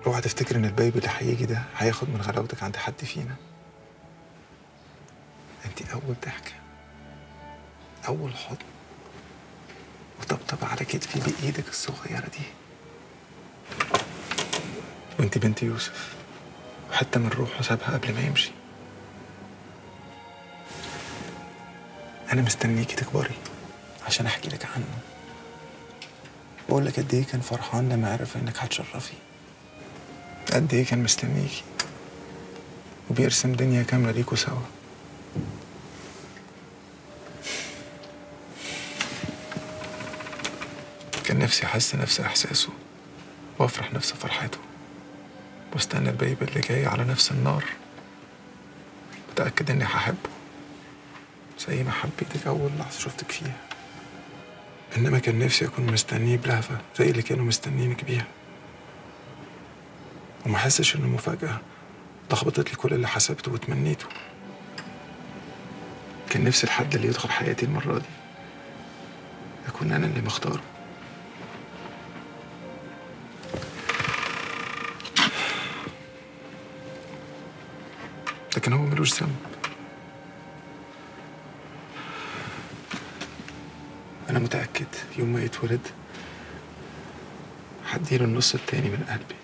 اوعى تفتكر ان البيبي اللي هيجي ده هياخد من غلاوتك عند حد فينا انت اول ضحكه اول حضن وطبطب على كتفي بايدك الصغيره دي وانت بنت يوسف وحتى من روحه سابها قبل ما يمشي انا مستنيكي تكبري عشان احكي لك عنه بقول لك قد ايه كان فرحان لما عرف انك هتشرفي قد ايه كان مستنيكي وبيرسم دنيا كامله ليكوا سوا كان نفسي احس نفس احساسه وافرح نفس فرحته واستنى البيبي اللي جاي على نفس النار متأكد اني هحبه زي ما حبيتك اول لحظة شفتك فيها انما كان نفسي اكون مستنيه بلهفة زي اللي كانوا مستنينك بيها وما احسش انه مفاجأة لخبطت لي كل اللي حسبته وتمنيته كان نفسي الحد اللي يدخل حياتي المرة دي أكون أنا اللي مختاره لكن هو ملوش ذنب أنا متأكد يوم ما يتولد هديله النص التاني من قلبي